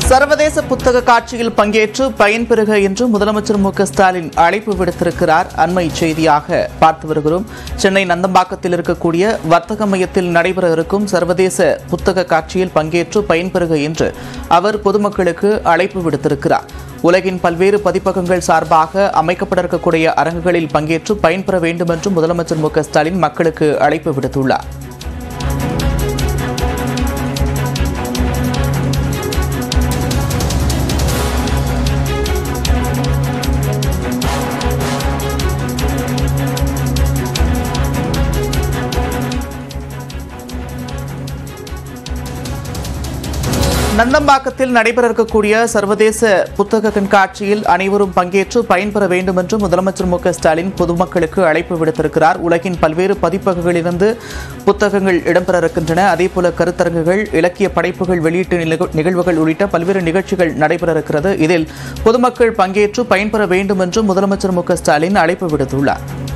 சர்வதேச புத்தக காட்சியில் பங்கேற்று பயன்பெறுக என்று முதலமைச்சர் மு க ஸ்டாலின் அழைப்பு விடுத்திருக்கிறார் அண்மை செய்தியாக பார்த்து வருகிறோம் சென்னை நந்தம்பாக்கத்தில் இருக்கக்கூடிய வர்த்தக மையத்தில் நடைபெற இருக்கும் சர்வதேச புத்தக காட்சியில் பங்கேற்று பயன்பெறுக என்று அவர் பொதுமக்களுக்கு அழைப்பு விடுத்திருக்கிறார் உலகின் பல்வேறு பதிப்பகங்கள் சார்பாக அமைக்கப்பட இருக்கக்கூடிய அரங்குகளில் பங்கேற்று பயன்பெற வேண்டும் என்று முதலமைச்சர் மு க ஸ்டாலின் மக்களுக்கு அழைப்பு விடுத்துள்ளார் நந்தம்பாக்கத்தில் நடைபெற இருக்கக்கூடிய சர்வதேச புத்தக கண்காட்சியில் அனைவரும் பங்கேற்று பயன்பெற வேண்டும் என்று முதலமைச்சர் மு க ஸ்டாலின் பொதுமக்களுக்கு அழைப்பு விடுத்திருக்கிறார் உலகின் பல்வேறு பதிப்பகங்களிலிருந்து புத்தகங்கள் இடம்பெற இருக்கின்றன அதேபோல கருத்தரங்குகள் இலக்கிய படைப்புகள் வெளியீட்டு நிகழ்- நிகழ்வுகள் உள்ளிட்ட பல்வேறு நிகழ்ச்சிகள் நடைபெற இருக்கிறது இதில் பொதுமக்கள் பங்கேற்று பயன்பெற வேண்டும் என்று முதலமைச்சர் மு க ஸ்டாலின் அழைப்பு விடுத்துள்ளார்